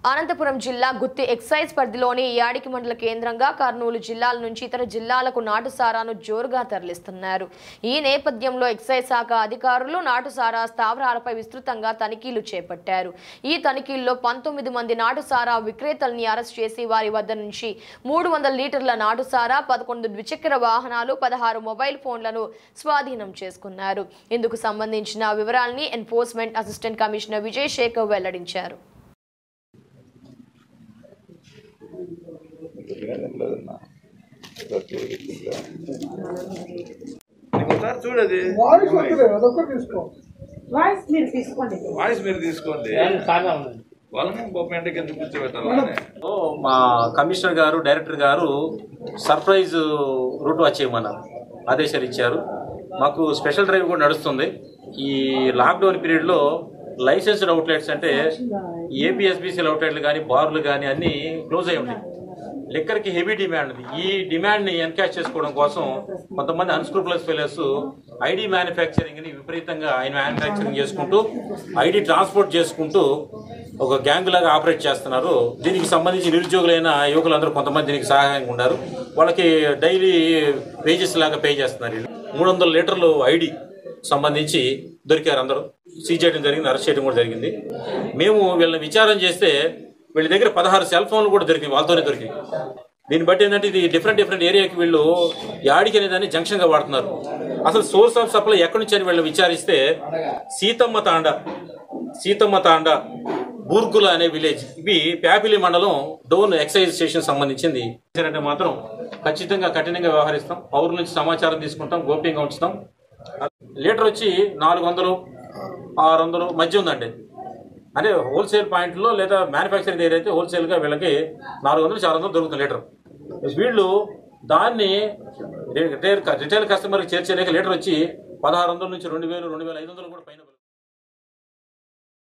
అనంతపురం జిల్లా గుత్తి ఎక్సైజ్ పరిధిలోని యాడికి మండల కేంద్రంగా కర్నూలు జిల్లాల నుంచి ఇతర జిల్లాలకు నాటుసారాను జోరుగా తరలిస్తున్నారు ఈ నేపథ్యంలో ఎక్సైజ్ శాఖ అధికారులు నాటుసారా స్థావరాలపై విస్తృతంగా తనిఖీలు చేపట్టారు ఈ తనిఖీల్లో పంతొమ్మిది మంది నాటుసారా విక్రేతల్ని అరెస్ట్ చేసి వారి వద్ద నుంచి మూడు వందల లీటర్ల నాటుసారా పదకొండు ద్విచక్ర వాహనాలు పదహారు మొబైల్ ఫోన్లను స్వాధీనం చేసుకున్నారు ఇందుకు సంబంధించిన వివరాల్ని enforcement assistant commissioner Vijay Shekar వెల్లడించారు ఒకసారి చూడది వాయిస్ వద్దులే అదొక్కటి తీసుకో వాయిస్ మీరు తీసుకోండి వాయిస్ మీరు తీసుకోండి వాళ్ళని పాపం ఎండకి ఎందుకు కూర్చోబెట్టాలని ఓ, మా కమిషనర్ గారు డైరెక్టర్ గారు సర్ప్రైజ్ రూట్ వచ్చేయమన్నారు ఆదేశాలు ఇచ్చారు మాకు స్పెషల్ డ్రైవ్ కూడా నడుస్తుంది ఈ లాక్డౌన్ పీరియడ్లో లైసెన్స్డ్ అవుట్లెట్స్ అంటే ఏపీఎస్బీసీల అవుట్లెట్లు కానీ బార్లు కానీ అన్నీ క్లోజ్ అయి ఉన్నాయి లిక్కర్కి హెవీ డిమాండ్ ఉంది ఈ డిమాండ్ని ఎన్కాష్ చేసుకోవడం కోసం కొంతమంది అన్స్క్రూపులస్ ఫెయిలర్స్ ఐడి మ్యానుఫ్యాక్చరింగ్ని విపరీతంగా ఆయన మ్యానుఫ్యాక్చరింగ్ చేసుకుంటూ ఐడి ట్రాన్స్పోర్ట్ చేసుకుంటూ ఒక గ్యాంగ్ లాగా ఆపరేట్ చేస్తున్నారు దీనికి సంబంధించి నిరుద్యోగులైన యువకులందరూ కొంతమంది దీనికి సహాయంగా ఉన్నారు వాళ్ళకి డైలీ వేజెస్ లాగా పే చేస్తున్నారు వీళ్ళు మూడు వందల లీటర్లు ఐడి సంబంధించి దొరికారు అందరూ సీజ్ చేయడం జరిగింది అరెస్ట్ చేయడం కూడా జరిగింది మేము వీళ్ళని విచారం చేస్తే వీళ్ళ దగ్గర పదహారు సెల్ ఫోన్లు కూడా దొరికినాయి వాళ్ళతోనే దొరికినాయి దీన్ని బట్టి ఏంటంటే ఇది డిఫరెంట్ డిఫరెంట్ ఏరియాకి వీళ్ళు యాడికి అనే దాన్ని జంక్షన్గా వాడుతున్నారు అసలు సోర్స్ ఆఫ్ సప్లై ఎక్కడి నుంచి అని వీళ్ళు విచారిస్తే సీతమ్మ తాండ సీతమ్మ తాండ బూర్గుల అనే విలేజ్ ఇవి ప్యాపిలి మండలం డోన్ ఎక్సైజ్ స్టేషన్ సంబంధించింది అంటే మాత్రం ఖచ్చితంగా కఠినంగా వ్యవహరిస్తాం పౌరుల నుంచి సమాచారం తీసుకుంటాం గోప్యంగా ఉంచుతాం లీటర్ వచ్చి నాలుగు వందలు ఆరు వందలు మధ్య ఉందండి అంటే హోల్సేల్ పాయింట్లో లేదా మ్యానుఫ్యాక్చరింగ్ ఏరియా అయితే హోల్సేల్గా వీళ్ళకి నాలుగు వందలు చారు వందలు దొరుకుతుంది లీటర్ వీళ్ళు దాన్ని రిటైల్ రిటైల్ కస్టమర్కి చేర్చలేక లీటర్ వచ్చి పదహారు వందల నుంచి రెండు వేలు రెండు వేల ఐదు వందలు కూడా పైన